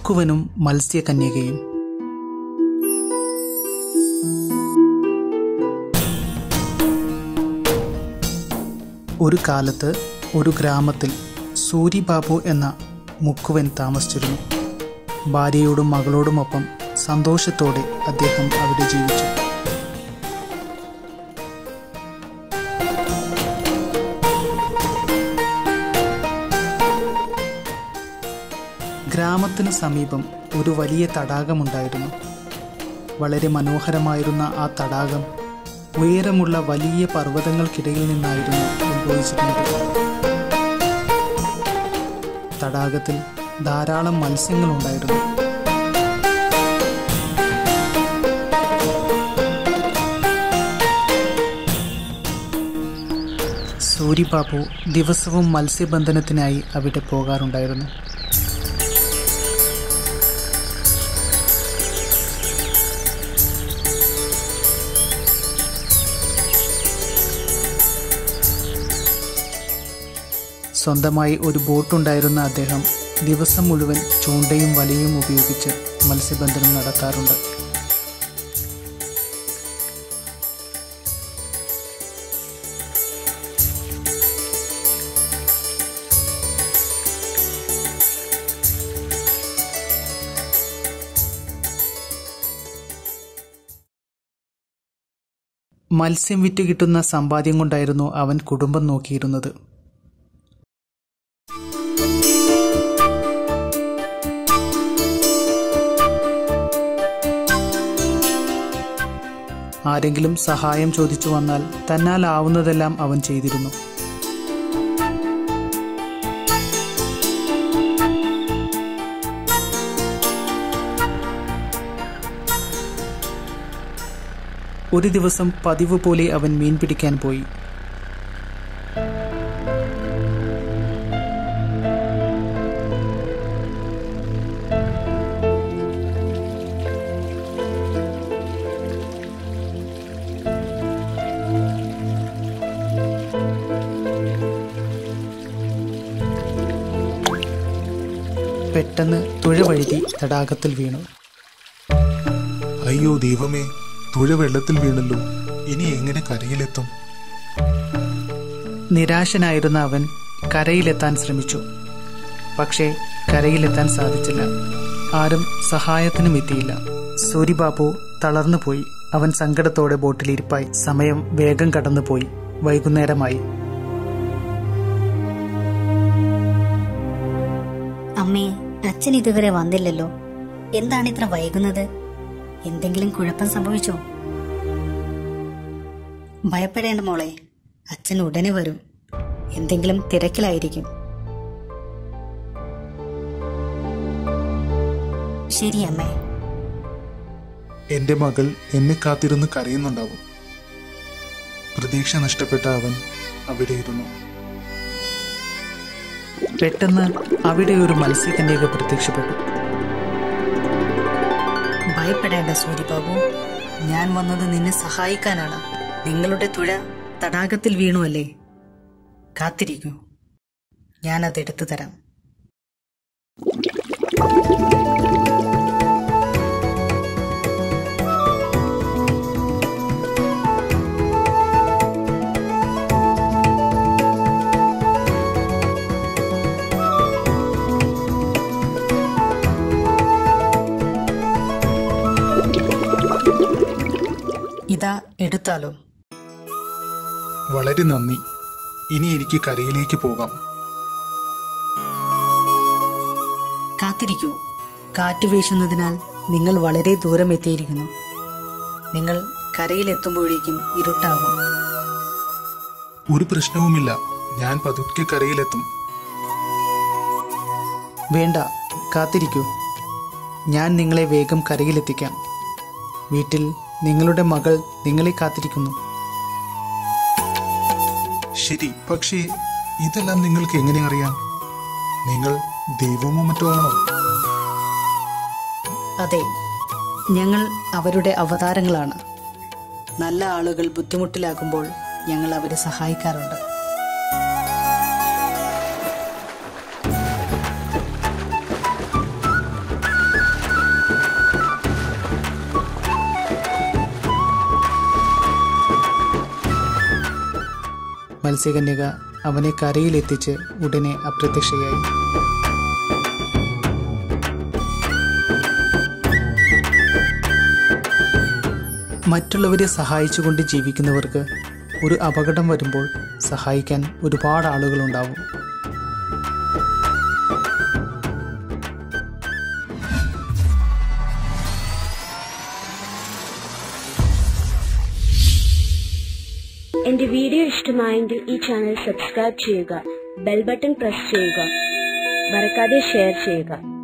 മുക്കുവനും മത്സ്യകന്യകയും ഒരു കാലത്ത് ഒരു ഗ്രാമത്തിൽ സൂരിബാബു എന്ന മുക്കുവൻ താമസിച്ചിരുന്നു ഭാര്യയോടും മകളോടുമൊപ്പം സന്തോഷത്തോടെ അദ്ദേഹം അവിടെ ജീവിച്ചു ഗ്രാമത്തിന് സമീപം ഒരു വലിയ തടാകമുണ്ടായിരുന്നു വളരെ മനോഹരമായിരുന്ന ആ തടാകം ഉയരമുള്ള വലിയ പർവ്വതങ്ങൾക്കിടയിൽ നിന്നായിരുന്നു ഉത്ഭവിച്ചിരുന്നത് തടാകത്തിൽ ധാരാളം മത്സ്യങ്ങളുണ്ടായിരുന്നു സൂരിബാബു ദിവസവും മത്സ്യബന്ധനത്തിനായി അവിടെ പോകാറുണ്ടായിരുന്നു സ്വന്തമായി ഒരു ബോട്ടുണ്ടായിരുന്ന അദ്ദേഹം ദിവസം മുഴുവൻ ചൂണ്ടയും വലയും ഉപയോഗിച്ച് മത്സ്യബന്ധനം നടത്താറുണ്ട് മത്സ്യം വിറ്റ് കിട്ടുന്ന സമ്പാദ്യം കൊണ്ടായിരുന്നു അവൻ കുടുംബം നോക്കിയിരുന്നത് ആരെങ്കിലും സഹായം ചോദിച്ചു വന്നാൽ തന്നാൽ ആവുന്നതെല്ലാം അവൻ ചെയ്തിരുന്നു ഒരു ദിവസം പതിവ് പോലെ അവൻ മീൻ പിടിക്കാൻ പോയി പെട്ടെന്ന് തുഴ വഴുതി തടാകത്തിൽ വീണു അയ്യോ ദൈവമേ തുഴ വെള്ളത്തിൽ വീണല്ലോ ഇനി എങ്ങനെ കരയിലെത്തും നിരാശനായിരുന്ന അവൻ കരയിലെത്താൻ ശ്രമിച്ചു പക്ഷേ കരയിലെത്താൻ സാധിച്ചില്ല ആരും സഹായത്തിനും എത്തിയില്ല സൂരിബാബു തളർന്നുപോയി അവൻ സങ്കടത്തോടെ ബോട്ടിലിരിപ്പായി സമയം വേഗം കടന്നുപോയി വൈകുന്നേരമായി അമ്മേ അച്ഛൻ ഇതുവരെ വന്നില്ലല്ലോ എന്താണ് ഇത്ര വൈകുന്നത് എന്തെങ്കിലും കുഴപ്പം സംഭവിച്ചോ ഭയപ്പെടേണ്ട മോളെ അച്ഛൻ ഉടനെ വരും എന്തെങ്കിലും തിരക്കിലായിരിക്കും ശരി അമ്മേ എന്റെ മകൾ എന്നെ കാത്തിരുന്ന് കരയുന്നുണ്ടാവും പ്രതീക്ഷ നഷ്ടപ്പെട്ട അവൻ അവിടെ ഇരുന്നു പെട്ടെന്ന് അവിടെ ഒരു മത്സ്യകന്യക പ്രത്യക്ഷപ്പെട്ടു ഭയപ്പെടേണ്ട സൂര്യബാബു ഞാൻ വന്നത് നിന്നെ സഹായിക്കാനാണ് നിങ്ങളുടെ തുഴ തടാകത്തിൽ വീണു അല്ലേ കാത്തിരിക്കൂ ഞാനത് എടുത്തു തരാം ഇതാ എടുത്താലോ വളരെ നന്ദി ഇനി എനിക്ക് കരയിലേക്ക് പോകാം കാത്തിരിക്കൂ കാറ്റ് വീശുന്നതിനാൽ നിങ്ങൾ വളരെ ദൂരം എത്തിയിരിക്കുന്നു നിങ്ങൾ കരയിലെത്തുമ്പോഴേക്കും ഇരുട്ടാകും ഒരു പ്രശ്നവുമില്ല ഞാൻ പതുക്കെ കരയിലെത്തും വേണ്ട കാത്തിരിക്കൂ ഞാൻ നിങ്ങളെ വേഗം കരയിലെത്തിക്കാം വീട്ടിൽ നിങ്ങളുടെ മകൾ നിങ്ങളെ കാത്തിരിക്കുന്നു ശരി പക്ഷേ ഇതെല്ലാം നിങ്ങൾക്ക് എങ്ങനെ അറിയാം നിങ്ങൾ ദൈവമോ മറ്റോ ആണോ അതെ ഞങ്ങൾ അവരുടെ അവതാരങ്ങളാണ് നല്ല ആളുകൾ ബുദ്ധിമുട്ടിലാകുമ്പോൾ ഞങ്ങൾ അവരെ സഹായിക്കാറുണ്ട് മത്സ്യകന്യക അവനെ കരയിലെത്തിച്ച് ഉടനെ അപ്രത്യക്ഷയായി മറ്റുള്ളവരെ സഹായിച്ചുകൊണ്ട് ജീവിക്കുന്നവർക്ക് ഒരു അപകടം വരുമ്പോൾ സഹായിക്കാൻ ഒരുപാട് ആളുകളുണ്ടാവും എന്റെ വീഡിയോ ഇഷ്ടമായെങ്കിൽ ഈ ചാനൽ സബ്സ്ക്രൈബ് ചെയ്യുക ബെൽ ബട്ടൺ പ്രസ് ചെയ്യുക മറക്കാതെ ഷെയർ ചെയ്യുക